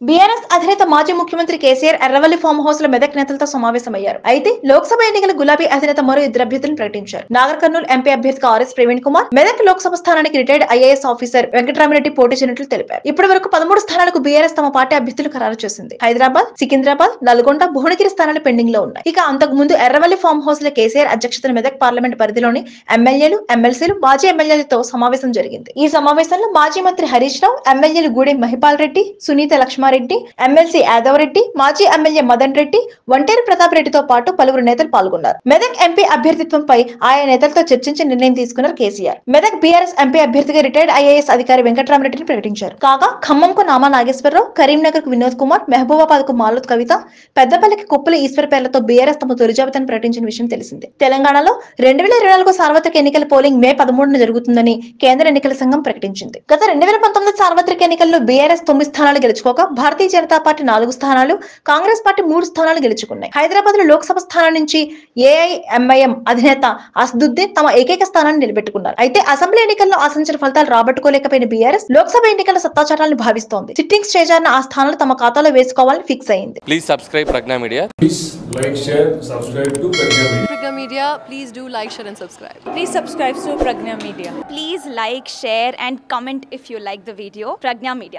BRS అధినేత మాజీ ముఖ్యమంత్రి కేసీఆర్ ఎర్రవల్లి ఫామ్ హౌస్ లో మెదక్ నేతలతో సమావేశమయ్యారు అయితే లోక్సభ ఎన్నికల గులాబీ అధినేత మరో ఇద్దరు అభ్యర్థులను ప్రకటించారు నాగర్ కర్నూలు ఎంపీ అభ్యర్థిగా ఆర్ఎస్ ప్రవీణ్ కుమార్ మెదక్ లోక్సభ స్థానానికి రిటైర్డ్ ఐఏఎస్ ఆఫీసర్ వెంకటరామిరెడ్డి పోటీ చేయనట్లు తెలిపారు ఇప్పటి వరకు పదమూడు స్థానాలకు బీఆర్ఎస్ తమ పార్టీ అభ్యర్థులు ఖరారు చేసింది హైదరాబాద్ సికింద్రాబాద్ నల్గొండ భువనగిరి స్థానాలు పెండింగ్ లో ఉన్నాయి ఇక అంతకు ముందు ఎర్రవల్లి ఫామ్ హౌస్ లో కేసీఆర్ అధ్యక్షతన మెదక్ పార్లమెంట్ పరిధిలోని ఎమ్మెల్యేలు ఎమ్మెల్సీలు మాజీ ఎమ్మెల్యేలతో సమావేశం జరిగింది ఈ సమావేశంలో మాజీ మంత్రి హరీష్ రావు ఎమ్మెల్యేలు గూడెం మహిపాల్ రెడ్డి సునీత లక్ష్మారెడ్డి ఎమ్మెల్సీ యాదవ్ రెడ్డి మాజీ ఎమ్మెల్యే మదన్ రెడ్డి వంటేరు ప్రతాప్ రెడ్డితో పాటు పలువురు నేతలు పాల్గొన్నారు మెదక్ ఎంపీ అభ్యర్థిత్వంపై ఆయా నేతలతో చర్చించి నిర్ణయం తీసుకున్నారు కేసీఆర్ మెదక్ బీఆర్ఎస్ ఎంపీ అభ్యర్థిగా రిటైర్డ్ ఐఏఎస్ అధికారి వెంకటరామరెడ్డిని ప్రకటించారు కాగా ఖమ్మంకు నామా నాగేశ్వరరావు కరీంనగర్ కు వినోద్ కుమార్ మహబూబాబాద్ కు మాలోత్ కవిత పెద్దపల్లికి కుప్పల ఈశ్వర్ పేర్లతో బీఆర్ఎస్ తమ తొలి జాబితాను ప్రకటించిన విషయం తెలిసిందే తెలంగాణలో రెండు వేల ఇరవై నాలుగు సార్వత్రిక ఎన్నికల పోలింగ్ మే పదమూడున జరుగుతుందని కేంద్ర ఎన్నికల సంఘం ప్రకటించింది గత రెండు వేల పంతొమ్మిది సార్వత్రిక ఎన్నికల్లో బీఆర్ఎస్ తొమ్మిది స్థానాలు గెలుచుకోగా భారతీయ జనతా పార్టీ నాలుగు స్థానాలు కాంగ్రెస్ పార్టీ మూడు స్థానాలు గెలుచుకున్నాయి హైదరాబాద్ లో లోక్సభ స్థానం నుంచి ఏఐఎంఐఎం అధినేత అసదుద్దీన్ తమ ఏకైక స్థానాన్ని నిలబెట్టుకున్నారు అయితే అసెంబ్లీ ఎన్నికల్లో ఆశించిన ఫలితాలు రాబట్టుకోలేకపోయిన బీఆర్ఎస్ లోక్సభ ఎన్నికల సత్తాచారాలను భావిస్తోంది సిట్టింగ్ స్టేజ్ అన్న ఆ స్థానాలు తమ ఖాతాలో వేసుకోవాలని ఫిక్స్ అయింది Please subscribe Pragna Media. Please like, share, subscribe to Pragya Media. Pragya Media, please do like, share, and subscribe. Please subscribe to Pragna Media. Please like, share, and comment if you like the video. Pragna Media.